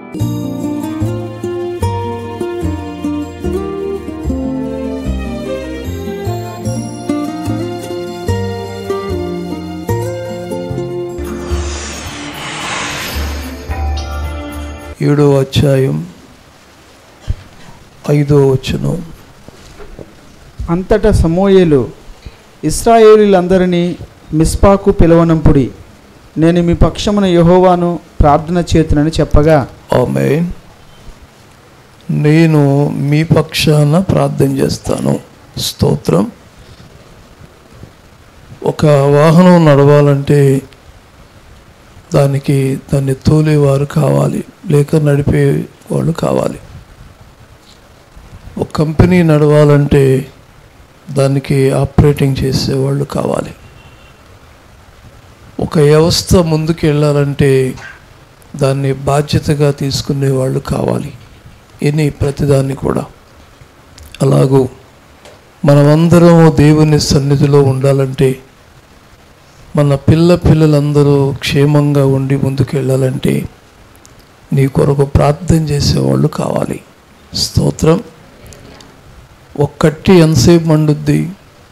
ఏడో అధ్యాయం ఐదో వచనం అంతటా సమూయేలు ఇస్రాయేలీలందరినీ మిస్పాకు పిలవనంపుడి నేను మీ పక్షమున యెహోవాను ప్రార్థన చేతునని చెప్పగా ఆమె నేను మీ పక్షాన ప్రార్థన చేస్తాను స్తోత్రం ఒక వాహనం నడవాలంటే దానికి దాన్ని తోలేవారు కావాలి లేక నడిపే వాళ్ళు కావాలి ఒక కంపెనీ నడవాలంటే దానికి ఆపరేటింగ్ చేసేవాళ్ళు కావాలి ఒక వ్యవస్థ ముందుకు వెళ్ళాలంటే దాన్ని బాధ్యతగా తీసుకునే వాళ్ళు కావాలి ఎన్ని ప్రతిదాన్ని కూడా అలాగూ మనమందరం దేవుని సన్నిధిలో ఉండాలంటే మన పిల్ల పిల్లలందరూ క్షేమంగా ఉండి ముందుకు వెళ్ళాలంటే నీ కొరకు ప్రార్థన చేసేవాళ్ళు కావాలి స్తోత్రం ఒక్కటి ఎంతసేపు మండుద్ది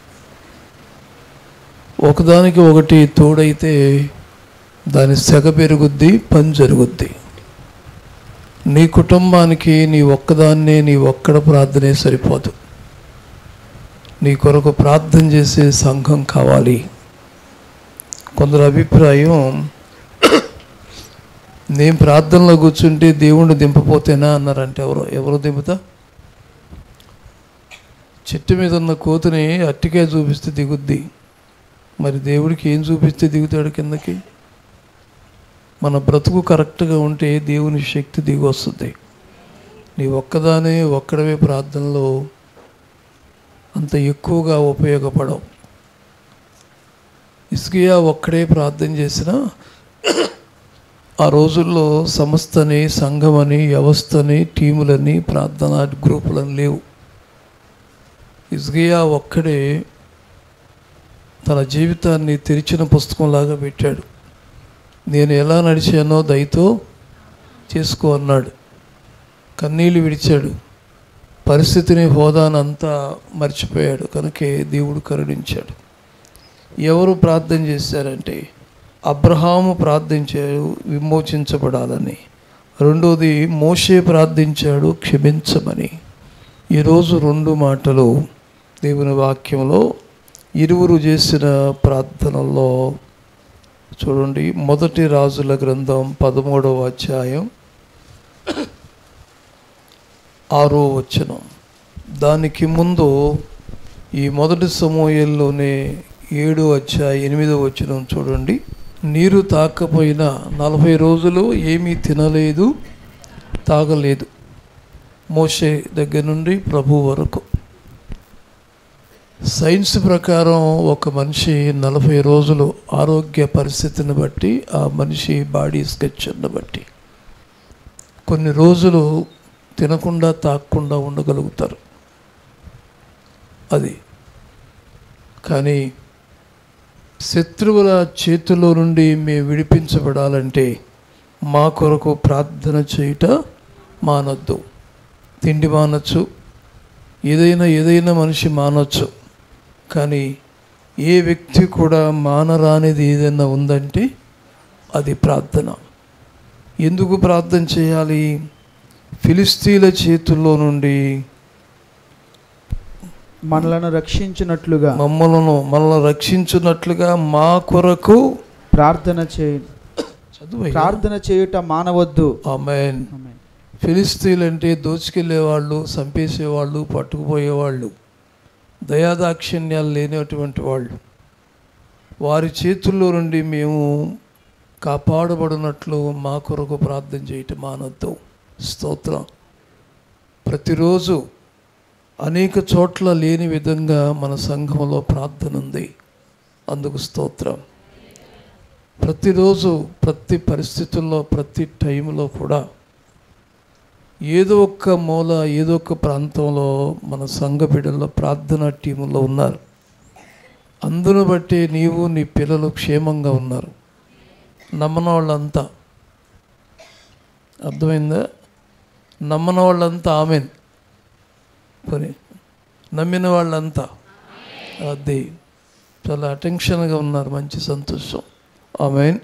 ఒకదానికి ఒకటి తోడైతే దాని సెగ పెరుగుద్ది పని జరుగుద్ది నీ కుటుంబానికి నీ ఒక్కదాన్నే నీ ఒక్కడ ప్రార్థనే సరిపోదు నీ కొరకు ప్రార్థన చేసే సంఘం కావాలి కొందరు అభిప్రాయం నేను ప్రార్థనలో కూర్చుంటే దేవుణ్ణి దింపపోతేనా అన్నారంటే ఎవరు ఎవరు దింపుతా చెట్టు మీద ఉన్న కోతిని అట్టికాయ చూపిస్తే దిగుద్ది మరి దేవుడికి ఏం చూపిస్తే దిగుతాడు కిందకి మన బ్రతుకు కరెక్ట్గా ఉంటే దేవుని శక్తి దిగి వస్తుంది నీ ఒక్కదానే ఒక్కడవే ప్రార్థనలో అంత ఎక్కువగా ఉపయోగపడవు ఇసుకియా ఒక్కడే ప్రార్థన చేసినా ఆ రోజుల్లో సంస్థని సంఘమని వ్యవస్థని టీములని ప్రార్థన గ్రూపులని లేవు ఇజ్గియా ఒక్కడే తన జీవితాన్ని తెరిచిన పుస్తకంలాగా పెట్టాడు నేను ఎలా నడిచానో దయతో చేసుకో అన్నాడు కన్నీళ్ళు విడిచాడు పరిస్థితిని హోదానంతా మర్చిపోయాడు కనుకే దేవుడు కరుణించాడు ఎవరు ప్రార్థన చేశారంటే అబ్రహాము ప్రార్థించాడు విమోచించబడాలని రెండోది మోషే ప్రార్థించాడు క్షమించమని ఈరోజు రెండు మాటలు దేవుని వాక్యంలో ఇరువురు చేసిన ప్రార్థనల్లో చూడండి మొదటి రాజుల గ్రంథం పదమూడవ అధ్యాయం ఆరో వచనం దానికి ముందు ఈ మొదటి సమూహంలోనే ఏడు అధ్యాయ ఎనిమిదో వచనం చూడండి నీరు తాకపోయినా నలభై రోజులు ఏమీ తినలేదు తాగలేదు మోషే దగ్గర నుండి ప్రభు వరకు సైన్స్ ప్రకారం ఒక మనిషి నలభై రోజులు ఆరోగ్య పరిస్థితిని బట్టి ఆ మనిషి బాడీ స్కెచ్ని బట్టి కొన్ని రోజులు తినకుండా తాకుండా ఉండగలుగుతారు అది కానీ శత్రువుల చేతిలో నుండి మేము విడిపించబడాలంటే మా కొరకు ప్రార్థన చేయుట మానొద్దు తిండి మానొచ్చు ఏదైనా ఏదైనా మనిషి మానొచ్చు కానీ ఏ వ్యక్తి కూడా మానరానిది ఏదైనా ఉందంటే అది ప్రార్థన ఎందుకు ప్రార్థన చేయాలి ఫిలిస్తీన్ల చేతుల్లో నుండి మనలను రక్షించినట్లుగా మమ్మలను మనల్ని రక్షించున్నట్లుగా మా కొరకు ప్రార్థన చేయ చదువు ప్రార్థన చేయుట మానవద్దు ఆమెన్ ఆమేన్. ఫిలిస్తీన్లు అంటే దోచుకెళ్ళేవాళ్ళు చంపేసేవాళ్ళు పట్టుకుపోయేవాళ్ళు దయాదాక్షిణ్యాలు లేనటువంటి వాళ్ళు వారి చేతుల్లో నుండి మేము కాపాడబడినట్లు మా కొరకు ప్రార్థన చేయటం మానొద్దు స్తోత్రం ప్రతిరోజు అనేక చోట్ల లేని విధంగా మన సంఘంలో ప్రార్థన ఉంది అందుకు స్తోత్రం ప్రతిరోజు ప్రతి పరిస్థితుల్లో ప్రతి టైంలో కూడా ఏదో ఒక్క మూల ఏదో ఒక ప్రాంతంలో మన సంఘ బిడ్డల్లో ప్రార్థనా టీములో ఉన్నారు అందును బట్టి నీవు నీ పిల్లలు క్షేమంగా ఉన్నారు నమ్మని వాళ్ళంతా అర్థమైందా నమ్మని వాళ్ళంతా ఆమెన్ పని నమ్మిన వాళ్ళంతా అది చాలా అటెన్షన్గా ఉన్నారు మంచి సంతోషం ఆమెన్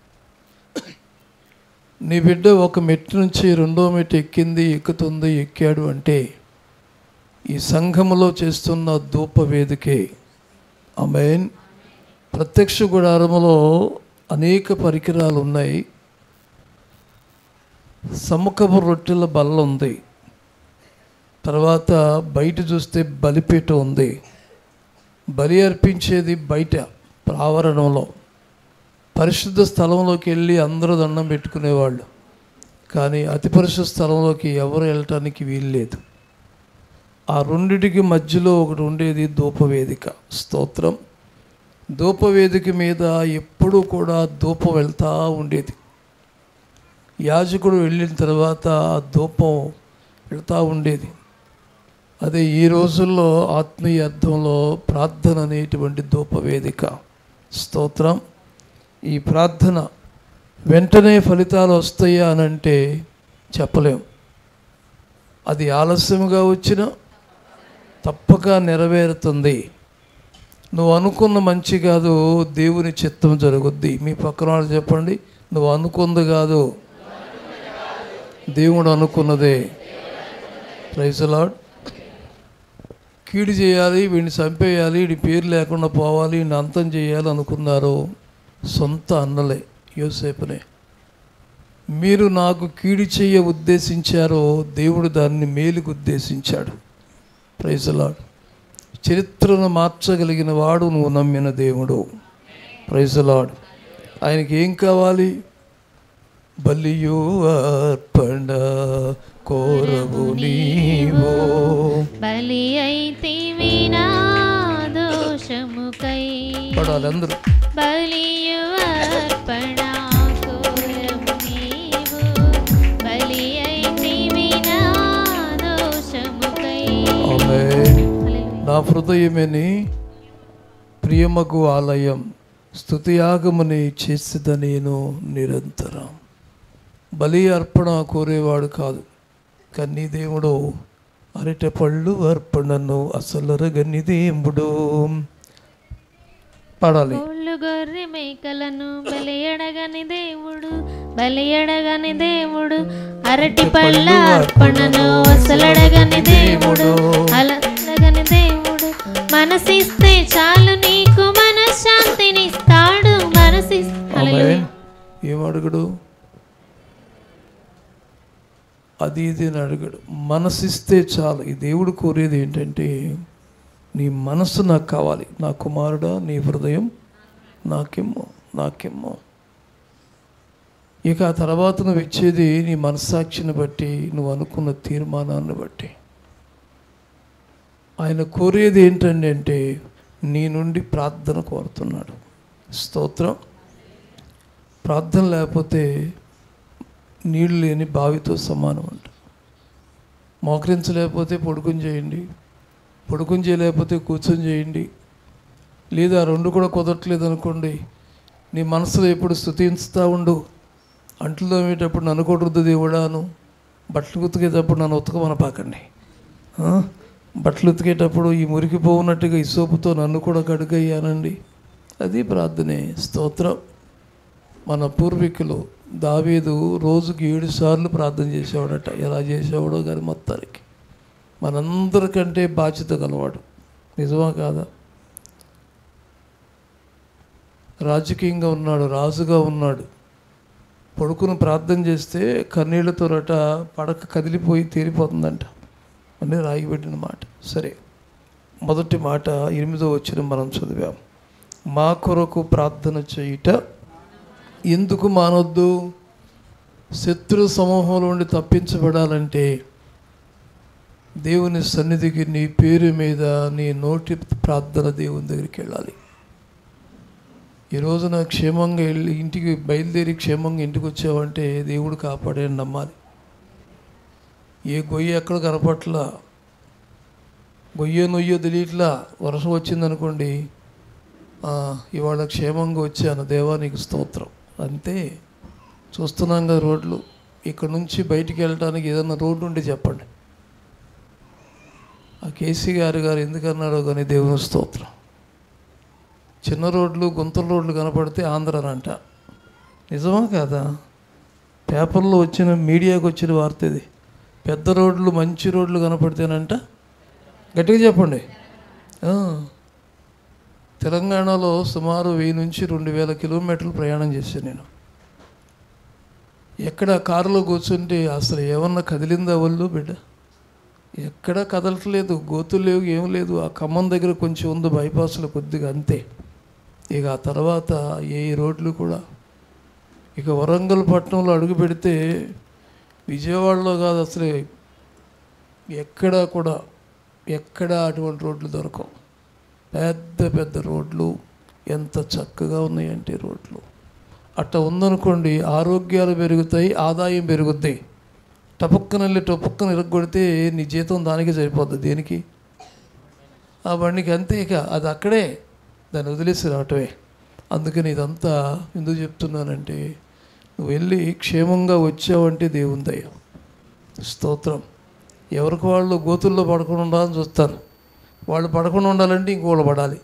నీ బిడ్డ ఒక మెట్టు నుంచి రెండో మెట్టు ఎక్కింది ఎక్కుతుంది ఎక్కాడు అంటే ఈ సంఘములో చేస్తున్న ధూప వేదికే ఆమెన్ ప్రత్యక్ష గుడారములో అనేక పరికరాలు ఉన్నాయి సముఖపు రొట్టెల బల్ల ఉంది తర్వాత బయట చూస్తే బలిపీట ఉంది బలి అర్పించేది బయట ప్రావరణంలో పరిశుద్ధ స్థలంలోకి వెళ్ళి అందరూ దండం పెట్టుకునేవాళ్ళు కానీ అతి పరిశుద్ధ స్థలంలోకి ఎవరు వెళ్ళటానికి వీల్లేదు ఆ రెండిటికి మధ్యలో ఒకటి ఉండేది ధూపవేదిక స్తోత్రం ధూపవేదిక మీద ఎప్పుడూ కూడా ధూపం వెళ్తూ ఉండేది యాజకుడు వెళ్ళిన తర్వాత ఆ ధూపం వెళ్తూ ఉండేది అదే ఈ రోజుల్లో ఆత్మీయ అర్థంలో ప్రార్థన అనేటువంటి ధూపవేదిక స్తోత్రం ఈ ప్రార్థన వెంటనే ఫలితాలు వస్తాయా అని అంటే చెప్పలేం అది ఆలస్యముగా వచ్చినా తప్పక నెరవేరుతుంది నువ్వు అనుకున్న మంచి కాదు దేవుని చిత్తం జరుగుద్ది మీ పక్కన వాళ్ళు చెప్పండి నువ్వు అనుకుంది కాదు దేవుడు అనుకున్నదే ప్రైజ్ లాడ్ కీడు చేయాలి వీడిని చంపేయాలి వీడి పేరు లేకుండా పోవాలి వీడిని అంతం చేయాలి అనుకున్నారు సొంత అన్నలే యోసేపునే మీరు నాకు కీడు చేయ ఉద్దేశించారో దేవుడు దాన్ని మేలుకు ఉద్దేశించాడు ప్రైజలాడ్ చరిత్రను మార్చగలిగిన వాడు నువ్వు నమ్మిన దేవుడు ప్రైజలాడ్ ఆయనకి ఏం కావాలి బలియు అర్పణ కోరవు నీవో బలి అయితే వినా దోషముకై పడాలి అందరూ బలియు అర్పణ కోరము నీవు బలి అయితే వినా దోషముకై ఆమె హల్లెలూయా. నా హృదయమని ప్రియమగు ఆలయం స్థుతియాగముని చేసిద నేను నిరంతరం బలి అర్పణ కోరేవాడు కాదు కన్నీ దేవుడు అరటి పళ్ళు అర్పణను అసలరగని దేవుడు పాడాలి కోళ్ళు గొర్రె మేకలను బలి ఎడగని దేవుడు బలి ఎడగని దేవుడు అరటి పళ్ళ అర్పణను అసలడగని దేవుడు అలడగని దేవుడు మనసిస్తే చాలు నీకు మనశ్శాంతినిస్తాడు మనసిస్ ఆమె హల్లెలూయా. ఏం అడుగుడు అది ఇది అని అడుగుడు మనసిస్తే చాలు ఈ దేవుడు కోరేది ఏంటంటే నీ మనసు నాకు కావాలి నా కుమారుడా నీ హృదయం నాకెమ్మో నాకెమ్మో ఇక ఆ తర్వాత నువ్వు ఇచ్చేది నీ మనస్సాక్షిని బట్టి నువ్వు అనుకున్న తీర్మానాన్ని బట్టి ఆయన కోరేది ఏంటండి అంటే నీ నుండి ప్రార్థన కోరుతున్నాడు స్తోత్రం ప్రార్థన లేకపోతే నీళ్ళు లేని బావితో సమానం అంట మోకరించలేకపోతే పడుకుని చేయండి పడుకుని చేయలేకపోతే కూర్చొని చేయండి లేదా ఆ రెండు కూడా కుదరట్లేదు అనుకోండి నీ మనసులో ఎప్పుడు స్థుతించుతూ ఉండు అంట్లు తోమేటప్పుడు నన్ను కొడుద్దు దేవుడాను బట్టలు ఉతికేటప్పుడు నన్ను ఉతకమని పాకండి ఆ? బట్టలు ఉతికేటప్పుడు ఈ మురికి పోవున్నట్టుగా ఈ సోపుతో నన్ను కూడా కడుగయ్యానండి అది ప్రార్థనే స్తోత్రం మన పూర్వీకులు దావీదు రోజుకి ఏడు సార్లు ప్రార్థన చేసేవాడట ఎలా చేసేవాడో కానీ మొత్తానికి మనందరికంటే బాధ్యత గలవాడు నిజమా కాదా రాజకీయంగా ఉన్నాడు రాజుగా ఉన్నాడు పడుకుని ప్రార్థన చేస్తే కన్నీళ్లతోరట పడక కదిలిపోయి తేలిపోతుందంట అని రాగిపెట్టిన మాట సరే మొదటి మాట ఎనిమిదో వచ్చిన మనం చదివాం మా కొరకు ప్రార్థన చేయుట ఎందుకు మానొద్దు శత్రు సమూహంలో నుండి తప్పించబడాలంటే దేవుని సన్నిధికి నీ పేరు మీద నీ నోటి ప్రార్థన దేవుని దగ్గరికి వెళ్ళాలి ఈ రోజున క్షేమంగా వెళ్ళి ఇంటికి బయలుదేరి క్షేమంగా ఇంటికి వచ్చావంటే దేవుడు కాపాడని నమ్మాలి ఏ గొయ్యి ఎక్కడ కనపట్లా గొయ్యో నొయ్యో తెలియట్లా వర్షం వచ్చిందనుకోండి "ఆ, ఇవాళ క్షేమంగా వచ్చాను దేవా నీకు స్తోత్రం అంతే చూస్తున్నాం కదా రోడ్లు ఇక్కడ నుంచి బయటికి వెళ్ళడానికి ఏదైనా రోడ్డు ఉంటే చెప్పండి ఆ కేసీ గారు గారు ఎందుకన్నాడో కానీ దేవుని స్తోత్రం చిన్న రోడ్లు గుంతల రోడ్లు కనపడితే ఆంధ్రనంట నిజమా కాదా పేపర్లో వచ్చిన మీడియాకు వచ్చిన వార్త ఇది పెద్ద రోడ్లు మంచి రోడ్లు కనపడితేనంట గట్టిగా చెప్పండి ఆ. తెలంగాణలో సుమారు వెయ్యి నుంచి రెండు వేల కిలోమీటర్లు ప్రయాణం చేశాను నేను ఎక్కడ కారులో కూర్చుంటే అసలు ఏమన్నా కదిలిందా ఒళ్ళు బిడ్డ ఎక్కడ కదలట్లేదు గోతులు లేవు ఏం లేదు ఆ ఖమ్మం దగ్గర కొంచెం ఉంది బైపాస్లో కొద్దిగా అంతే ఇక ఆ తర్వాత ఏ రోడ్లు కూడా ఇక వరంగల్ పట్టణంలో అడుగు పెడితే విజయవాడలో కాదు అసలు ఎక్కడా కూడా ఎక్కడా అటువంటి రోడ్లు దొరకవు పెద్ద పెద్ద రోడ్లు ఎంత చక్కగా ఉన్నాయంటే రోడ్లు అట్ట ఉందనుకోండి ఆరోగ్యాలు పెరుగుతాయి ఆదాయం పెరుగుద్ది టపుక్కన వెళ్ళి టపుక్కన ఇరగొడితే నీ జీతం దానికి సరిపోద్ది దేనికి ఆ బండికి అంతే ఇక అది అక్కడే దాన్ని వదిలేసి రావటమే అందుకని ఇదంతా ఎందుకు చెప్తున్నానంటే నువ్వు వెళ్ళి క్షేమంగా వచ్చావంటే దేవుని దయ స్తోత్రం ఎవరికి వాళ్ళు గోతుల్లో పడకుండా ఉండాలని చూస్తారు వాళ్ళు పడకుండా ఉండాలంటే ఇంకోళ్ళు పడాలి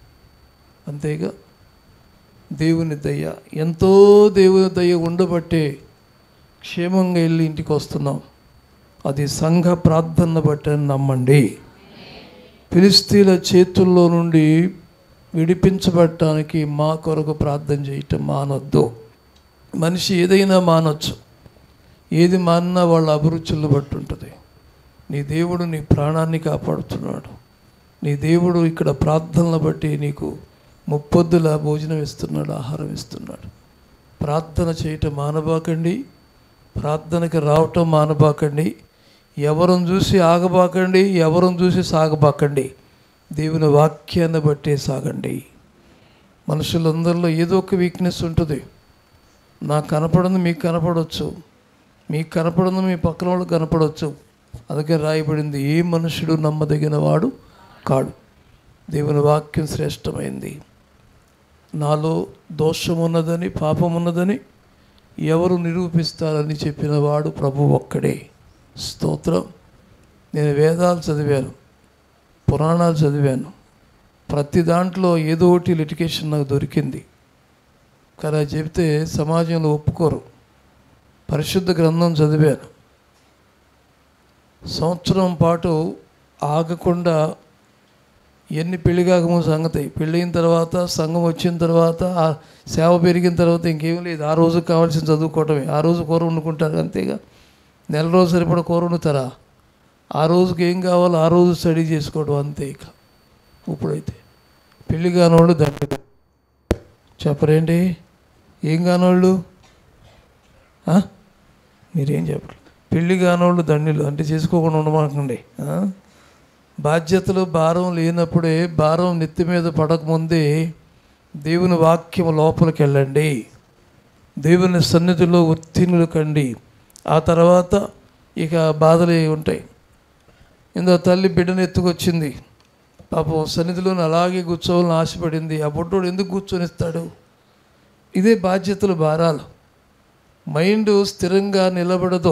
అంతేగా దేవుని దయ ఎంతో దేవుని దయ ఉండబట్టే క్షేమంగా వెళ్ళి ఇంటికి వస్తున్నాం అది సంఘ ప్రార్థన బట్టి అని నమ్మండి ఫిలిస్తీన్ల చేతుల్లో నుండి విడిపించబడటానికి మా కొరకు ప్రార్థన చేయటం మానొద్దు మనిషి ఏదైనా మానొచ్చు ఏది మానినా వాళ్ళ అభిరుచులను బట్టి ఉంటుంది నీ దేవుడు నీ ప్రాణాన్ని కాపాడుతున్నాడు నీ దేవుడు ఇక్కడ ప్రార్థనలు బట్టి నీకు ముప్పొద్దుల భోజనం ఇస్తున్నాడు ఆహారం ఇస్తున్నాడు ప్రార్థన చేయటం మానబాకండి ప్రార్థనకి రావటం మానబాకండి ఎవరిని చూసి ఆగబాకండి ఎవరిని చూసి సాగబాకండి దేవుని వాక్యాన్ని బట్టే సాగండి మనుషులందరిలో ఏదో ఒక వీక్నెస్ ఉంటుంది నాకు కనపడింది మీకు కనపడవచ్చు మీకు కనపడింది మీ పక్కన వాళ్ళకి కనపడవచ్చు అందుకే రాయబడింది ఏ మనుషుడు నమ్మదగిన వాడు కాడు దేవుని వాక్యం శ్రేష్టమైంది నాలో దోషం ఉన్నదని పాపం ఉన్నదని ఎవరు నిరూపిస్తారని చెప్పిన వాడు ప్రభు ఒక్కడే స్తోత్రం నేను వేదాలు చదివాను పురాణాలు చదివాను ప్రతి దాంట్లో ఏదో ఒకటి లిటికేషన్ నాకు దొరికింది కానీ అది చెబితే సమాజంలో ఒప్పుకోరు పరిశుద్ధ గ్రంథం చదివాను సంవత్సరం పాటు ఆగకుండా ఎన్ని పెళ్లి కాకముందు సంగతి పెళ్ళయిన తర్వాత సంఘం వచ్చిన తర్వాత ఆ సేవ పెరిగిన తర్వాత ఇంకేం లేదు ఆ రోజు కావాల్సిన చదువుకోవటమే ఆ రోజు కూర వండుకుంటారు అంతేగా నెల రోజు సరిపడ కూర వండుతారా ఆ రోజుకి ఏం కావాలో ఆ రోజు స్టడీ చేసుకోవడం అంతే ఇక ఇప్పుడైతే పెళ్లి కానోళ్ళు దాన్ని చెప్పరేంటి ఏం కానోళ్ళు ఆ? మీరేం చెప్పరు పెళ్లి కానోళ్ళు దండిలు అంటే చేసుకోకుండా ఉండమాకండి ఆ? బాధ్యతలు భారం లేనప్పుడే భారం నెత్తి మీద పడకముందే దేవుని వాక్యం లోపలికి వెళ్ళండి దేవుని సన్నిధిలో ఉత్తీర్ణులు కండి ఆ తర్వాత ఇక బాధలు ఉంటాయి ఇందో తల్లి బిడ్డను ఎత్తుకొచ్చింది పాపం సన్నిధిలోని అలాగే కూర్చోవాలని ఆశపడింది ఆ బొడ్డోడు ఎందుకు కూర్చొనిస్తాడు ఇదే బాధ్యతలు భారాలు మైండ్ స్థిరంగా నిలబడదు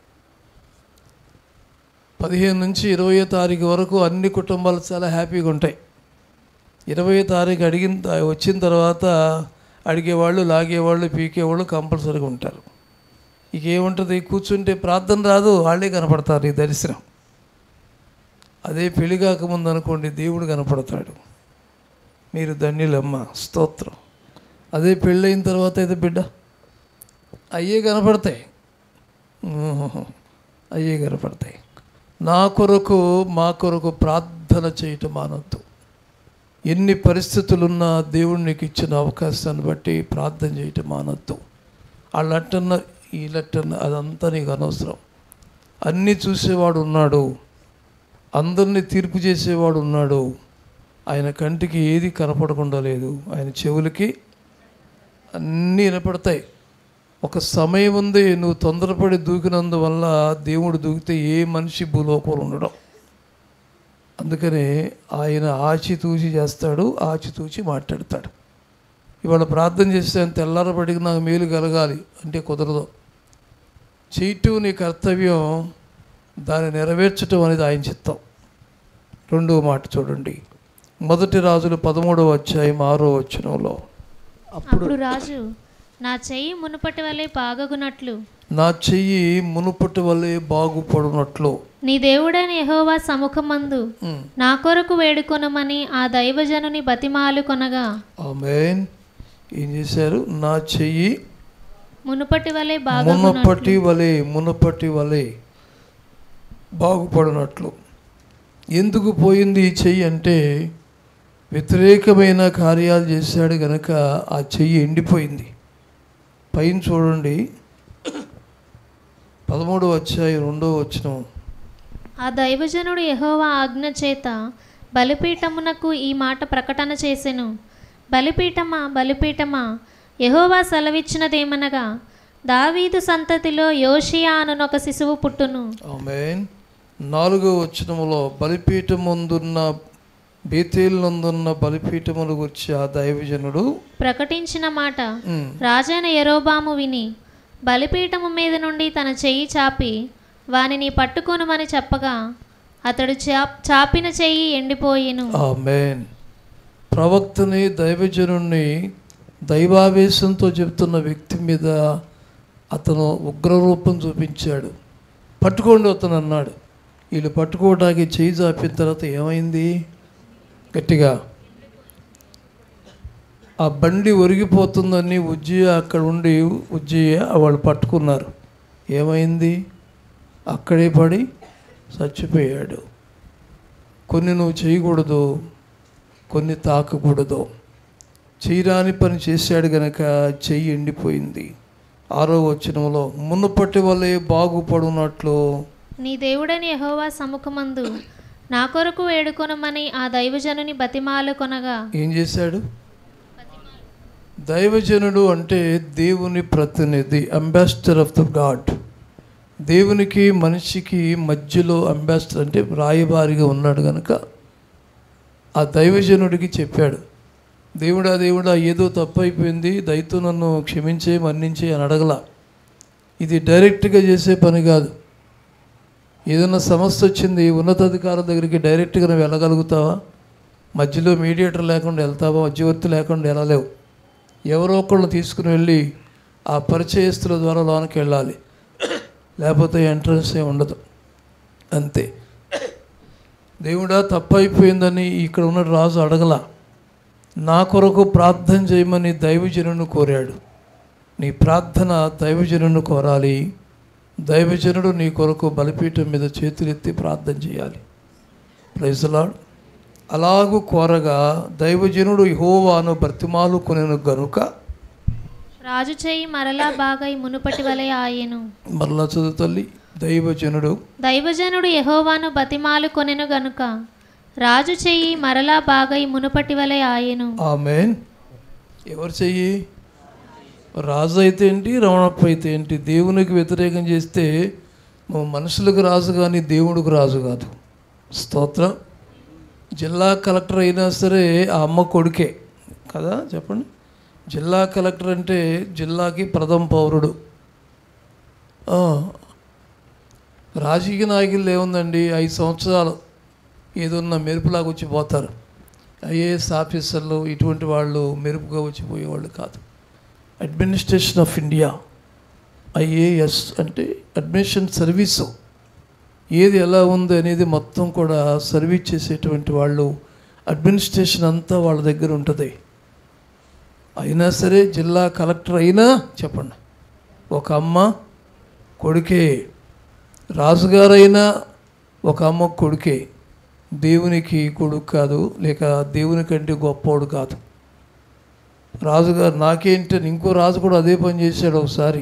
పదిహేను నుంచి ఇరవై తారీఖు వరకు అన్ని కుటుంబాలు చాలా హ్యాపీగా ఉంటాయి ఇరవై తారీఖు అడిగిన త- వచ్చిన తర్వాత అడిగేవాళ్ళు లాగేవాళ్ళు పీకేవాళ్ళు కంపల్సరీగా ఉంటారు ఇక ఏముంటుంది కూర్చుంటే ప్రార్థన రాదు వాళ్ళే కనపడతారు ఈ దర్శనం అదే పెళ్లి కాకముందు అనుకోండి దేవుడు కనపడతాడు మీరు ధన్యులమ్మ స్తోత్రం అదే పెళ్ళయిన తర్వాత అయితే బిడ్డ అయ్యే కనపడతాయి ఊహు. అయ్యే కనపడతాయి నా కొరకు మా కొరకు ప్రార్థన చేయటం మానొద్దు ఎన్ని పరిస్థితులున్నా దేవుడు నీకు ఇచ్చిన అవకాశాన్ని బట్టి ప్రార్థన చేయటం మానొద్దు వాళ్ళట్టన్న వీళ్ళట్టన్న అదంతా నీకు అనవసరం అన్నీ చూసేవాడు ఉన్నాడు అందరినీ తీర్పు చేసేవాడు ఉన్నాడు ఆయన కంటికి ఏది కనపడకుండా లేదు ఆయన చెవులకి అన్నీ వినపడతాయి ఒక సమయం ఉంది నువ్వు తొందరపడి దూకినందువల్ల దేవుడు దూకితే ఏ మనిషి భూలోకంలో ఉండడం అందుకనే ఆయన ఆచితూచి చేస్తాడు ఆచితూచి మాట్లాడతాడు ఇవాళ ప్రార్థన చేస్తే ఆయన తెల్లారబడికి నాకు మేలు కలగాలి అంటే కుదరదు చేయటం నీ కర్తవ్యం దాన్ని నెరవేర్చటం అనేది ఆయన చిత్తం రెండో మాట చూడండి మొదటి రాజులు పదమూడవ అధ్యాయం ఆరో వచనంలో అప్పుడు అప్పుడు రాజు నా చెయ్యి మునుపటి వలె బాగగునట్లు నా చెయ్యి మునుపటి వలె బాగుపడినట్లు నీ దేవుడైన యెహోవా సముఖమందు ఉమ్. నా కొరకు వేడుకొనమని ఆ దైవజనుని బతిమాలు కొనగా ఆమెన్ ఏం చేశారు నా చెయ్యి మునుపటి వలె బాగగునట్లు మునుపటి వలె మునుపటి వలె బాగుపడినట్లు ఎందుకు పోయింది ఈ చెయ్యి అంటే వ్యతిరేకమైన కార్యాలు చేశాడు గనక ఆ చెయ్యి ఎండిపోయింది పైన చూడండి పదమూడు వచ్చాయి రెండో వచ్చిన ఆ దైవజనుడు యెహోవా ఆజ్ఞ చేత బలిపీఠమునకు ఈ మాట ప్రకటన చేసెను బలిపీఠమా బలిపీఠమా యెహోవా సెలవిచ్చినదేమనగా దావీదు సంతతిలో యోషియా అనునొక శిశువు పుట్టును ఆమెన్ నాలుగో వచనములో బలిపీఠం ముందున్న బేతేలునందున్న బలిపీఠమును గురించి ఆ దైవజనుడు ప్రకటించిన మాట ఉమ్, రాజైన యెరోబాము విని బలిపీఠము మీద నుండి తన చెయ్యి చాపి వానిని పట్టుకొనుమని చెప్పగా అతడు చాప్ చాపిన చెయ్యి ఎండిపోయెను ఆమెన్ ప్రవక్తని దైవజనుణ్ణి దైవావేశంతో చెప్తున్న వ్యక్తి మీద అతను ఉగ్రరూపం చూపించాడు పట్టుకోండి అతను అన్నాడు వీళ్ళు పట్టుకోవడానికి చేయి చాపిన తర్వాత ఏమైంది గట్టిగా ఆ బండి ఒరిగిపోతుందని ఉజ్జయ అక్కడ ఉండి ఉజ్జయ వాళ్ళు పట్టుకున్నారు ఏమైంది అక్కడే పడి చచ్చిపోయాడు కొన్ని నువ్వు చేయకూడదు కొన్ని తాకకూడదు చేయరాని పని చేశాడు గనక చెయ్యి ఎండిపోయింది ఆరో వచనంలో మునుపటి వలె బాగుపడునట్లు నీ దేవుడైన యెహోవా సముఖమందు నా కొరకు వేడుకొనమని ఆ దైవజనుని బతిమాలు కొనగా ఏం చేశాడు దైవజనుడు అంటే దేవుని ప్రతినిధి అంబాసిడర్ ఆఫ్ ద గాడ్ దేవునికి మనిషికి మధ్యలో అంబాసిడర్ అంటే రాయబారిగా ఉన్నాడు కనుక ఆ దైవజనుడికి చెప్పాడు దేవుడా దేవుడా ఏదో తప్పు అయిపోయింది దయతో నన్ను క్షమించే మన్నించే అని అడగల ఇది డైరెక్ట్గా చేసే పని కాదు ఏదైనా సమస్య వచ్చింది ఉన్నతాధికారుల దగ్గరికి డైరెక్ట్గా నువ్వు వెళ్ళగలుగుతావా మధ్యలో మీడియేటర్ లేకుండా వెళ్తావా మధ్యవర్తి లేకుండా వెళ్ళలేవు ఎవరో ఒకళ్ళు తీసుకుని వెళ్ళి ఆ పరిచయస్తుల ద్వారా లోనికి వెళ్ళాలి లేకపోతే ఎంట్రన్స్ ఏ ఉండదు అంతే దేవుడా తప్పు అయిపోయిందని ఇక్కడ ఉన్న రాజు అడగల నా కొరకు ప్రార్థన చేయమని దైవజనుని కోరాడు నీ ప్రార్థన దైవజనుని కోరాలి దైవజనుడు నీ కొరకు బలిపీఠం మీద చేతులెత్తి ప్రార్థన చేయాలి ప్రైజలాడ్ అలాగూ కోరగా దైవజనుడు యెహోవాను బ్రతిమాలు కొనెను గనుక రాజు చెయ్యి మరలా బాగై మునుపటి వలె ఆయెను మరలా చదువు తల్లి దైవజనుడు దైవజనుడు యెహోవాను బతిమాలు కొనెను గనుక రాజు చెయ్యి మరలా బాగై మునుపటి వలె ఆయెను ఆమెన్ ఎవరు చెయ్యి రాజు అయితే ఏంటి రమణప్ప అయితే ఏంటి దేవునికి వ్యతిరేకం చేస్తే మా మనుషులకు రాజు కానీ దేవుడికి రాజు కాదు స్తోత్రం జిల్లా కలెక్టర్ అయినా సరే ఆ అమ్మ కొడుకే కదా చెప్పండి జిల్లా కలెక్టర్ అంటే జిల్లాకి ప్రథమ పౌరుడు ఆ, రాజకీయ నాయకులు ఏముందండి ఐదు సంవత్సరాలు ఏదన్నా మెరుపులాగా వచ్చి పోతారు ఐఏఎస్ ఆఫీసర్లు ఇటువంటి వాళ్ళు మెరుపుగా వచ్చిపోయేవాళ్ళు కాదు అడ్మినిస్ట్రేషన్ ఆఫ్ ఇండియా ఐఏఎస్ అంటే అడ్మినిస్ట్రేషన్ సర్వీసు ఏది ఎలా ఉంది అనేది మొత్తం కూడా సర్వీస్ చేసేటువంటి వాళ్ళు అడ్మినిస్ట్రేషన్ అంతా వాళ్ళ దగ్గర ఉంటుంది అయినా సరే జిల్లా కలెక్టర్ అయినా చెప్పండి ఒక అమ్మ కొడుకే రాజుగారైనా ఒక అమ్మ కొడుకే దేవునికి కొడుకు కాదు లేక దేవుని కంటే గొప్పవాడు కాదు రాజుగారు నాకేంటి ఇంకో రాజు కూడా అదే పని చేశాడు ఒకసారి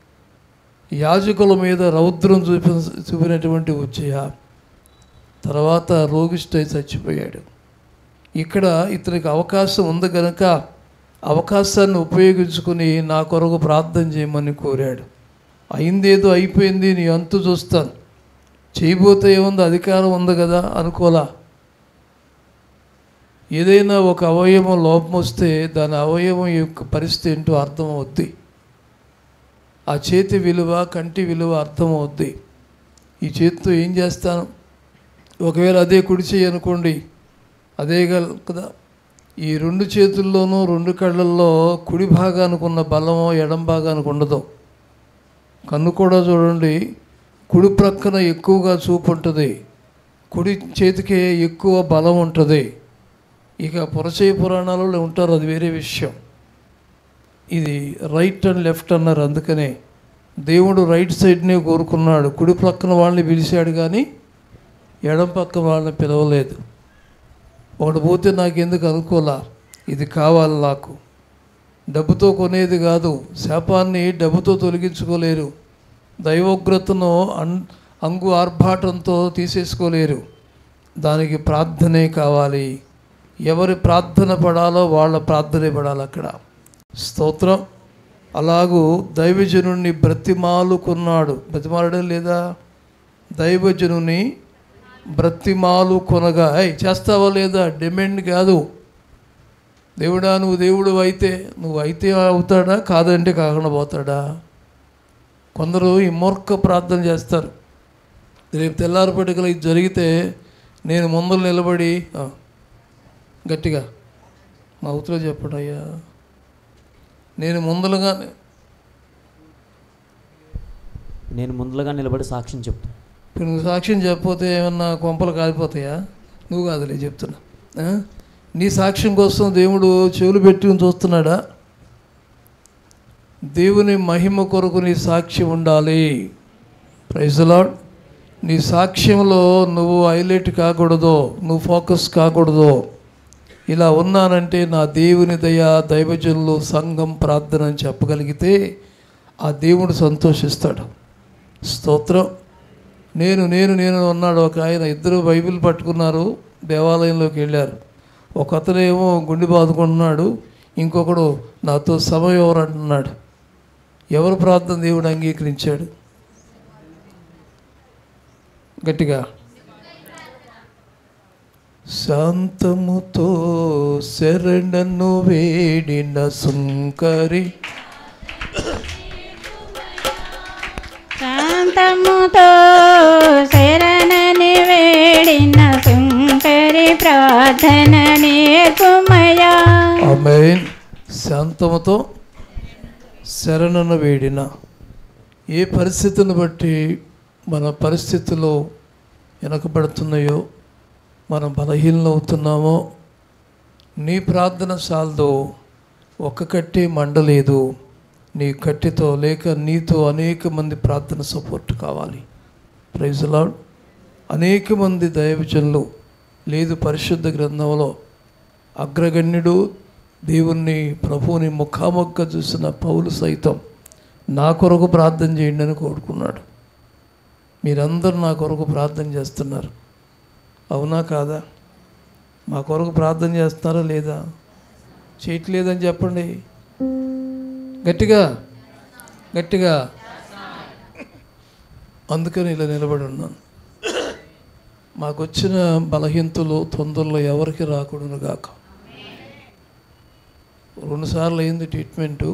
యాజకుల మీద రౌద్రం చూపి చూపినటువంటి వచ్చేయ తర్వాత రోగిష్ఠై చచ్చిపోయాడు ఇక్కడ ఇతనికి అవకాశం ఉంది కనుక అవకాశాన్ని ఉపయోగించుకుని నా కొరకు ప్రార్థన చేయమని కోరాడు అయిందేదో అయిపోయింది నీ అంతు చూస్తాను చేయబోతే ఏముంది అధికారం ఉంది కదా అనుకోలా ఏదైనా ఒక అవయవం లోపం వస్తే దాని అవయవం యొక్క పరిస్థితి ఏంటో అర్థం అవుద్ది ఆ చేతి విలువ కంటి విలువ అర్థమవుద్ది ఈ చేతితో ఏం చేస్తాను ఒకవేళ అదే కుడి చేయి అనుకోండి అదే గల కదా ఈ రెండు చేతుల్లోనూ రెండు కళ్ళల్లో కుడి భాగానికి ఉన్న బలమో ఎడం భాగానికి ఉండదు కన్ను కూడా చూడండి కుడి ప్రక్కన ఎక్కువగా చూపు ఉంటుంది కుడి చేతికే ఎక్కువ బలం ఉంటుంది ఇక పురచయ పురాణాలలో ఉంటారు అది వేరే విషయం ఇది రైట్ అండ్ లెఫ్ట్ అన్నారు అందుకనే దేవుడు రైట్ సైడ్నే కోరుకున్నాడు కుడి ప్రక్కన వాళ్ళని పిలిచాడు కానీ ఎడం పక్క వాళ్ళని పిలవలేదు ఒకటి పోతే నాకు ఎందుకు అనుకోలా ఇది కావాలి నాకు డబ్బుతో కొనేది కాదు శాపాన్ని డబ్బుతో తొలగించుకోలేరు దైవోగ్రతను అన్ అంగు ఆర్భాటంతో తీసేసుకోలేరు దానికి ప్రార్థనే కావాలి ఎవరి ప్రార్థన పడాలో వాళ్ళ ప్రార్థనే పడాలి అక్కడ స్తోత్రం అలాగూ దైవజనుణ్ణి బ్రతిమాలుకున్నాడు బ్రతిమాలడం లేదా దైవజనుని బ్రతిమాలు కొనగా "ఏయ్, చేస్తావా లేదా డిమాండ్ కాదు దేవుడా నువ్వు దేవుడు అయితే నువ్వు అయితే అవుతాడా కాదంటే కాకుండా పోతాడా కొందరు ఈ మూర్ఖ ప్రార్థన చేస్తారు రేపు తెల్లారిపటికలు ఇది జరిగితే నేను ముందర నిలబడి "ఆ, గట్టిగా మా అవుతులో చెప్పండి అయ్యా నేను ముందలుగా నేను ముందుగా నిలబడి సాక్ష్యం చెప్తాను ఇప్పుడు నువ్వు సాక్ష్యం చెప్పకపోతే ఏమన్నా కొంపలు కాలిపోతాయా నువ్వు కాదులే చెప్తున్నా ఆ? నీ సాక్ష్యం కోసం దేవుడు చెవులు పెట్టుకుని చూస్తున్నాడా దేవుని మహిమ కొరకు నీ సాక్ష్యం ఉండాలి ప్రైజలాడ్ నీ సాక్ష్యంలో నువ్వు హైలైట్ కాకూడదు నువ్వు ఫోకస్ కాకూడదు ఇలా ఉన్నానంటే నా దేవుని దయ దైవజనులు సంఘం ప్రార్థన అని చెప్పగలిగితే ఆ దేవుడు సంతోషిస్తాడు స్తోత్రం నేను నేను నేను అన్నాడు ఒక ఆయన ఇద్దరు బైబిల్ పట్టుకున్నారు దేవాలయంలోకి వెళ్ళారు ఒక అతనేమో గుండె బాదుకుంటున్నాడు ఇంకొకడు నాతో సమయం ఎవరు అంటున్నాడు ఎవరు ప్రార్థన దేవుడు అంగీకరించాడు గట్టిగా శాంతముతో శరణను వేడిన సుంకరి శాంతముతో శరణని వేడిన సుంకరి ప్రార్థన నేర్పుమయా ఆమెన్ శాంతముతో శరణను వేడిన ఏ పరిస్థితిని బట్టి మన పరిస్థితులు వెనకబడుతున్నాయో మనం బలహీనం అవుతున్నామో నీ ప్రార్థన సాల్దో ఒక్క కట్టే మండలేదు నీ కట్టెతో లేక నీతో అనేక మంది ప్రార్థన సపోర్ట్ కావాలి ప్రైజ్ లాడ్ అనేక మంది దైవజనులు లేదు పరిశుద్ధ గ్రంథంలో అగ్రగణ్యుడు దేవుణ్ణి ప్రభువుని ముఖాముఖ చూసిన పౌలు సైతం నా కొరకు ప్రార్థన చేయండి అని కోరుకున్నాడు మీరందరూ నా కొరకు ప్రార్థన చేస్తున్నారు అవునా కాదా మా కొరకు ప్రార్థన చేస్తున్నారా లేదా చేయట్లేదని చెప్పండి గట్టిగా గట్టిగా అందుకని ఇలా నిలబడి ఉన్నాను మాకు వచ్చిన బలహీనతలు తొందరలో ఎవరికి రాకూడదు గాక రెండుసార్లు అయింది ట్రీట్మెంటు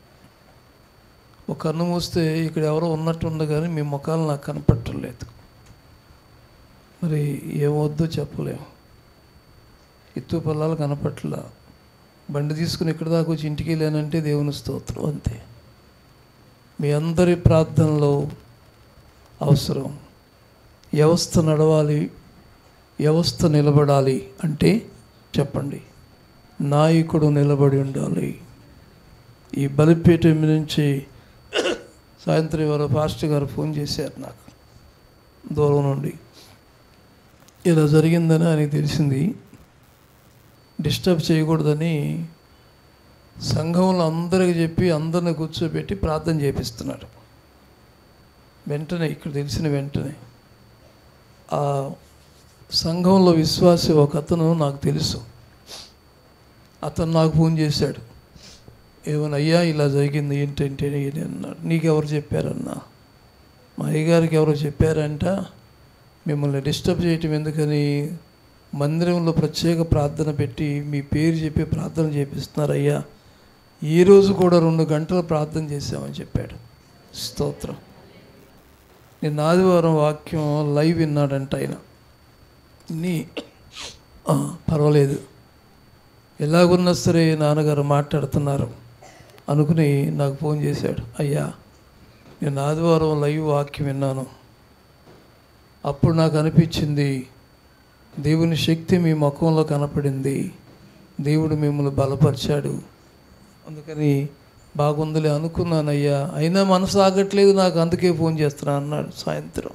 ఒక కన్ను మూస్తే ఇక్కడ ఎవరో ఉన్నట్టుంది కానీ మీ ముఖాలు నాకు కనపట్టలేదు మరి ఏమొద్దో చెప్పలేము ఎత్తు పొలాలు కనపట్లా బండి తీసుకుని ఇక్కడ దాకా వచ్చి ఇంటికి వెళ్ళానంటే దేవుని స్తోత్రం అంతే మీ అందరి ప్రార్థనలో అవసరం వ్యవస్థ నడవాలి వ్యవస్థ నిలబడాలి అంటే చెప్పండి నాయకుడు నిలబడి ఉండాలి ఈ బలిపీఠం నుంచి సాయంత్రం వారు పాస్టర్ గారు ఫోన్ చేశారు నాకు దూరం నుండి ఇలా జరిగిందని ఆయనకి తెలిసింది డిస్టర్బ్ చేయకూడదని సంఘంలో అందరికి చెప్పి అందరిని కూర్చోబెట్టి ప్రార్థన చేపిస్తున్నాడు వెంటనే ఇక్కడ తెలిసిన వెంటనే ఆ సంఘంలో విశ్వాసి ఒక అతను నాకు తెలుసు అతను నాకు ఫోన్ చేశాడు ఏమన్నా అయ్యా ఇలా జరిగింది ఏంటంటే ఇది అన్నాడు నీకెవరు చెప్పారన్నా మా అయ్యగారికి ఎవరో చెప్పారంట మిమ్మల్ని డిస్టర్బ్ చేయటం ఎందుకని మందిరంలో ప్రత్యేక ప్రార్థన పెట్టి మీ పేరు చెప్పి ప్రార్థన చేపిస్తున్నారు అయ్యా ఈ రోజు కూడా రెండు గంటలు ప్రార్థన చేశామని చెప్పాడు స్తోత్రం నిన్న ఆదివారం వాక్యం లైవ్ విన్నాడంట ఆయన నీ ఆ, పర్వాలేదు ఎలాగున్నా సరే నాన్నగారు మాట్లాడుతున్నారు అనుకుని నాకు ఫోన్ చేశాడు అయ్యా నేను ఆదివారం లైవ్ వాక్యం విన్నాను అప్పుడు నాకు అనిపించింది దేవుని శక్తి మీ ముఖంలో కనపడింది దేవుడు మిమ్మల్ని బలపరిచాడు అందుకని బాగుందిలే అనుకున్నానయ్యా అయినా మనసు ఆగట్లేదు నాకు అందుకే ఫోన్ చేస్తున్నా అన్నాడు సాయంత్రం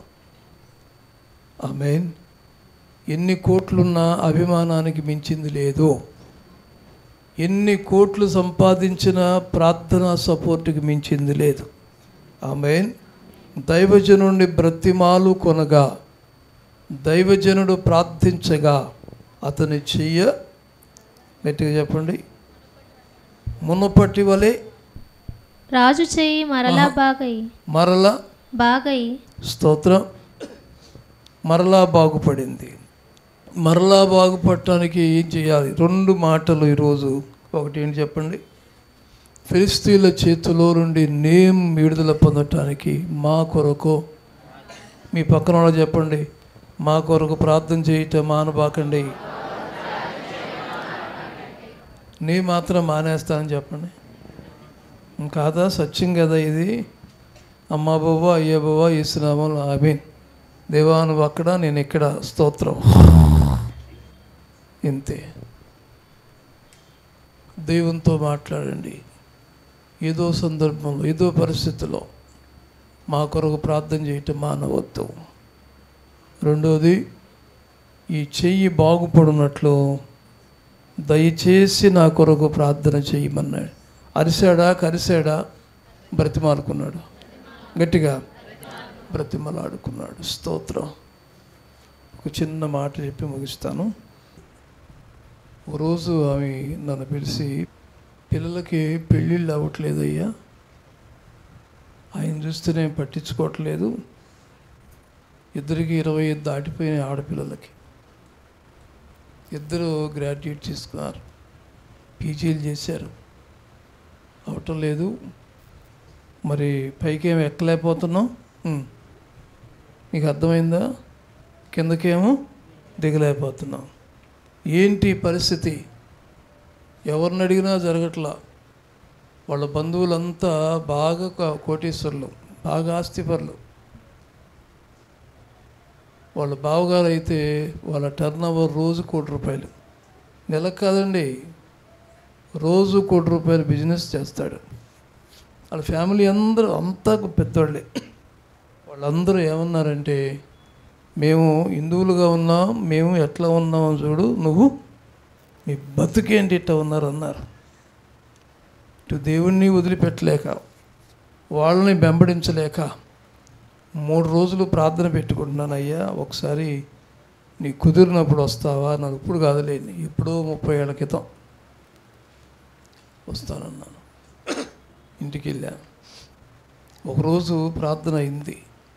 ఆమెన్ ఎన్ని కోట్లున్నా అభిమానానికి మించింది లేదు ఎన్ని కోట్లు సంపాదించిన ప్రార్థన సపోర్ట్కి మించింది లేదు ఆమెన్ దైవజనుడిని బ్రతిమాలు కొనగా దైవజనుడు ప్రార్థించగా అతని చెయ్య గట్టిగా చెప్పండి మునపటి వలె రాజు చెయ్యి మరలా బాగై మరల బాగై స్తోత్రం మరలా బాగుపడింది మరలా బాగుపడటానికి ఏం చేయాలి రెండు మాటలు ఈరోజు ఒకటి ఏంటి చెప్పండి ఫిలిస్తీన్ల చేతిలో నుండి నేమ్ విడుదల పొందటానికి మా కొరకు మీ పక్కన వాళ్ళు చెప్పండి మా కొరకు ప్రార్థన చేయటం మానబాకండి నీ మాత్రం మానేస్తానని చెప్పండి కాదా సత్యం కదా ఇది అమ్మా బాబా అయ్యా బాబా ఈశ్వనామం ఆమీన్ దేవా నువ్వు అక్కడ నేను ఇక్కడ స్తోత్రం ఇంతే దేవునితో మాట్లాడండి ఏదో సందర్భంలో ఏదో పరిస్థితిలో మా కొరకు ప్రార్థన చేయటం మానవద్దు రెండోది ఈ చెయ్యి బాగుపడినట్లు దయచేసి నా కొరకు ప్రార్థన చేయమన్నాడు అరిశాడా కరిశాడా బ్రతిమాలుకున్నాడు గట్టిగా బ్రతిమలాడుకున్నాడు స్తోత్రం ఒక చిన్న మాట చెప్పి ముగిస్తాను ఓ రోజు ఆమె నన్ను పిలిచి పిల్లలకి పెళ్ళిళ్ళు అవ్వట్లేదయ్యా ఆయన చూస్తే నేను పట్టించుకోవట్లేదు ఇద్దరికి ఇరవై ఐదు దాటిపోయిన ఆడపిల్లలకి ఇద్దరు గ్రాడ్యుయేట్ చేసుకున్నారు పీజీలు చేశారు అవటం లేదు మరి పైకి ఏమి ఎక్కలేకపోతున్నాం ఉమ్. నీకు అర్థమైందా కిందకేమో దిగలేకపోతున్నాం ఏంటి పరిస్థితి ఎవరిని అడిగినా జరగట్లా వాళ్ళ బంధువులంతా బాగా క- కోటీశ్వరులు బాగా ఆస్తిపరులు వాళ్ళ బావగారు అయితే వాళ్ళ టర్న్ ఓవర్ రోజు కోటి రూపాయలు నెలకు కాదండి రోజు కోటి రూపాయలు బిజినెస్ చేస్తాడు వాళ్ళ ఫ్యామిలీ అందరూ అంతా పెద్దవాళ్ళే వాళ్ళందరూ ఏమన్నారంటే మేము హిందువులుగా ఉన్నాం మేము ఎట్లా ఉన్నామో చూడు నువ్వు మీ బతుకేంటి ఇట్లా ఉన్నారు అన్నారు ఇటు దేవుణ్ణి వదిలిపెట్టలేక వాళ్ళని వెంబడించలేక మూడు రోజులు ప్రార్థన పెట్టుకుంటున్నాను అయ్యా ఒకసారి నీ కుదిరినప్పుడు వస్తావా నాకు ఇప్పుడు కాదులేండి ఎప్పుడో ముప్పై ఏళ్ళ క్రితం వస్తానన్నాను ఇంటికి వెళ్ళాను ఒకరోజు ప్రార్థన అయింది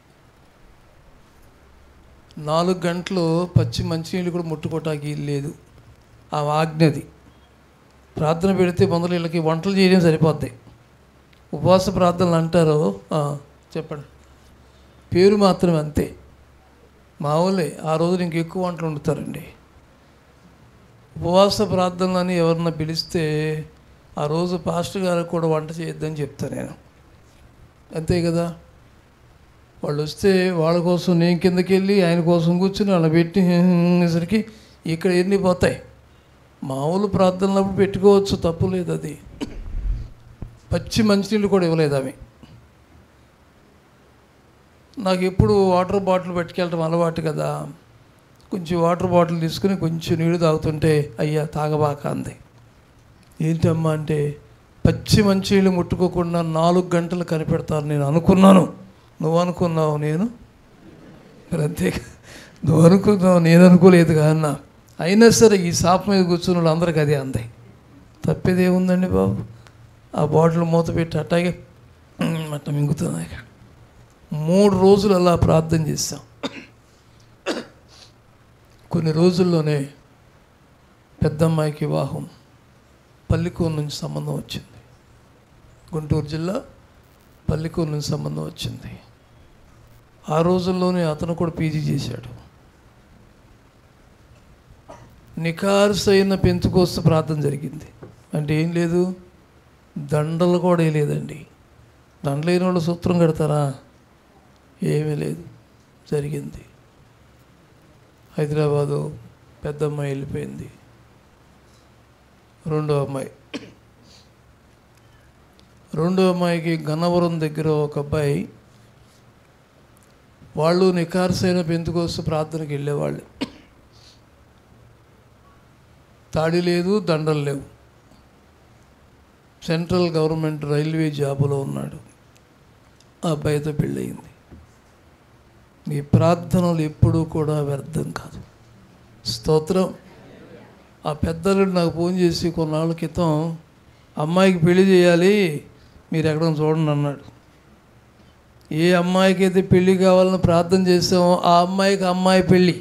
నాలుగు గంటలు పచ్చి మంచినీళ్ళు కూడా ముట్టుకోవటానికి లేదు ఆ ఆజ్ఞది ప్రార్థన పెడితే మొదలు వీళ్ళకి వంటలు చేయడం సరిపోద్ది ఉపవాస ప్రార్థనలు అంటారు ఆ, చెప్పండి పేరు మాత్రమే అంతే మామూలే ఆ రోజు ఇంక ఎక్కువ వంటలు వండుతారండి ఉపవాస ప్రార్థనలని ఎవరన్నా పిలిస్తే ఆ రోజు పాస్టర్ గారికి కూడా వంట చేయొద్దని చెప్తాను నేను అంతే కదా వాళ్ళు వస్తే వాళ్ళ కోసం నేను కిందకి వెళ్ళి ఆయన కోసం కూర్చుని వాళ్ళని పెట్టి సరికి ఇక్కడ ఎన్ని పోతాయి మామూలు ప్రార్థనలప్పుడు పెట్టుకోవచ్చు తప్పు లేదు అది పచ్చి మంచినీళ్ళు కూడా ఇవ్వలేదు ఆమె నాకు ఎప్పుడు వాటర్ బాటిల్ పట్టుకెళ్ళటం అలవాటు కదా కొంచెం వాటర్ బాటిల్ తీసుకుని కొంచెం నీళ్ళు తాగుతుంటే అయ్యా తాగబాక అంది ఏంటమ్మా అంటే పచ్చి మంచినీళ్ళు ముట్టుకోకుండా నాలుగు గంటలు కనిపెడతాను నేను అనుకున్నాను నువ్వు అనుకున్నావు నేను మరి అంతే కదా. నువ్వు అనుకున్నావు నేను అనుకోలేదు కాదన్నా అయినా సరే ఈ షాప్ మీద కూర్చున్న వాళ్ళందరికీ అదే అందాయి తప్పేది ఏముందండి బాబు ఆ బాటిల్ మూత పెట్టి అట్టాగే "ఉమ్" అట్ట మింగుతుంది ఇక. మూడు రోజులు అలా ప్రార్థన చేస్తాం కొన్ని రోజుల్లోనే పెద్దమ్మాయికి వివాహం పల్లికూరు నుంచి సంబంధం వచ్చింది గుంటూరు జిల్లా పల్లికూరు నుంచి సంబంధం వచ్చింది ఆ రోజుల్లోనే అతను కూడా పీజీ చేశాడు నికార్సైన పెంతుకోస్తు ప్రార్థన జరిగింది అంటే ఏం లేదు దండలు కూడా వేయలేదండి దండలు లేని వాళ్ళు సూత్రం కడతారా ఏమీ లేదు జరిగింది హైదరాబాదు పెద్ద అమ్మాయి వెళ్ళిపోయింది రెండో అమ్మాయి రెండో అమ్మాయికి గన్నవరం దగ్గర ఒక అబ్బాయి వాళ్ళు నికార్సైన పెంతుకోస్తు ప్రార్థనకి వెళ్ళేవాళ్ళు తాడి లేదు దండలు లేవు సెంట్రల్ గవర్నమెంట్ రైల్వే జాబులో ఉన్నాడు ఆ అబ్బాయితో పెళ్ళయింది నీ ప్రార్థనలు ఎప్పుడూ కూడా వ్యర్థం కాదు స్తోత్రం ఆ పెద్దలు నాకు ఫోన్ చేసి కొన్నాళ్ళ క్రితం అమ్మాయికి పెళ్లి చేయాలి మీరు ఎక్కడ చూడండి అన్నాడు ఏ అమ్మాయికి అయితే పెళ్లి కావాలని ప్రార్థన చేసామో ఆ అమ్మాయికి అమ్మాయి పెళ్ళి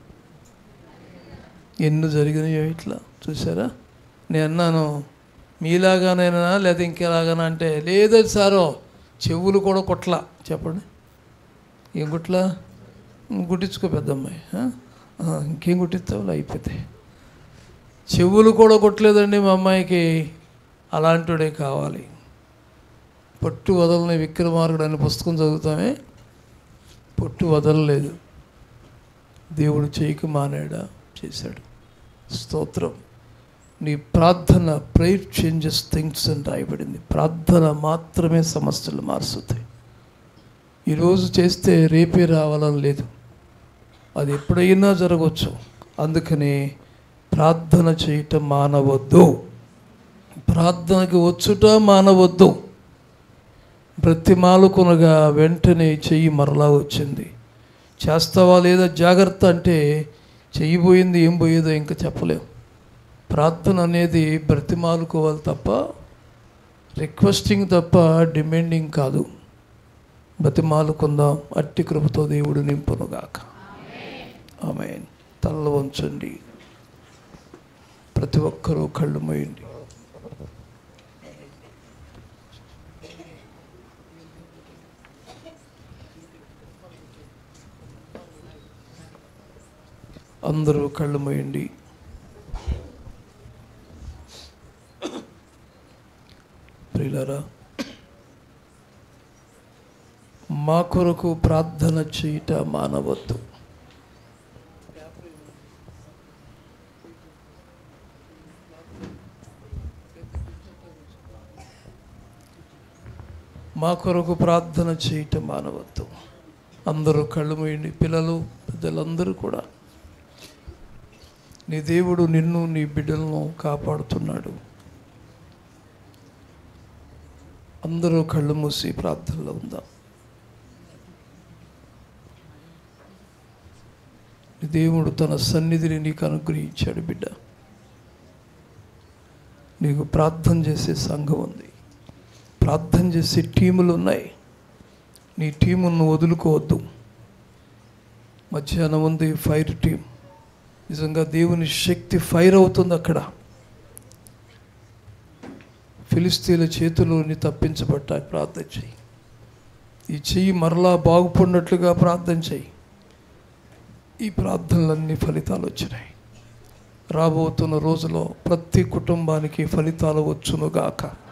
ఎన్ని జరిగినాయో ఇట్లా చూసారా నేను అన్నాను మీలాగానైనా లేదా ఇంకెలాగానా అంటే లేదని సారో చెవులు కూడా కొట్ల చెప్పండి ఏం కుట్ల కుట్టించుకో పెద్దమ్మాయి ఆ? ఆ, ఇంకేం కుట్టిస్తావు అయిపోతాయి చెవులు కూడా కొట్టలేదండి మా అమ్మాయికి అలాంటివాడే కావాలి పట్టు వదలని విక్రమార్కుడు అనే పుస్తకం చదువుతామే పట్టు వదలలేదు దేవుడు చేయకు మానాడా చేశాడు స్తోత్రం నీ ప్రార్థన ప్రేయర్ చేంజెస్ థింగ్స్ అని రాయబడింది ప్రార్థన మాత్రమే సమస్యలు మారుస్తుంది ఈరోజు చేస్తే రేపే రావాలని లేదు అది ఎప్పుడైనా జరగవచ్చు అందుకని ప్రార్థన చేయటం మానవద్దు ప్రార్థనకి వచ్చుట మానవద్దు బ్రతిమాలుకొనగా వెంటనే చెయ్యి మరలా వచ్చింది చేస్తావా లేదా జాగ్రత్త అంటే చెయ్యి పోయింది ఏం పోయేదో ఇంకా చెప్పలేం ప్రార్థన అనేది బ్రతిమాలుకోవాలి తప్ప రిక్వెస్టింగ్ తప్ప డిమాండింగ్ కాదు బ్రతిమాలుకుందాం అట్టి కృపతో దేవుడు నింపునుగాక ఆమె తలలో ఉంచండి ప్రతి ఒక్కరూ కళ్ళు మూయండి అందరూ కళ్ళు మూయండి ప్రియులారా మా కొరకు ప్రార్థన చేయుట మానవద్దు మా కొరకు ప్రార్థన చేయటం మానవద్దు అందరూ కళ్ళు మూయండి పిల్లలు పెద్దలందరూ కూడా నీ దేవుడు నిన్ను నీ బిడ్డలను కాపాడుతున్నాడు అందరూ కళ్ళు మూసి ప్రార్థనలో ఉందాం నీ దేవుడు తన సన్నిధిని నీకు అనుగ్రహించాడు బిడ్డ నీకు ప్రార్థన చేసే సంఘం ఉంది ప్రార్థన చేసే టీములు ఉన్నాయి నీ టీమును వదులుకోవద్దు మధ్యాహ్నం ఉంది ఫైర్ టీం నిజంగా దేవుని శక్తి ఫైర్ అవుతుంది అక్కడ ఫిలిస్తీన్ల చేతిలోని తప్పించబట్ట ప్రార్థన చెయ్యి ఈ చెయ్యి మరలా బాగుపడినట్లుగా ప్రార్థన చెయ్యి ఈ ప్రార్థనలన్నీ ఫలితాలు వచ్చినాయి రాబోతున్న రోజులో ప్రతి కుటుంబానికి ఫలితాలు వచ్చునుగాక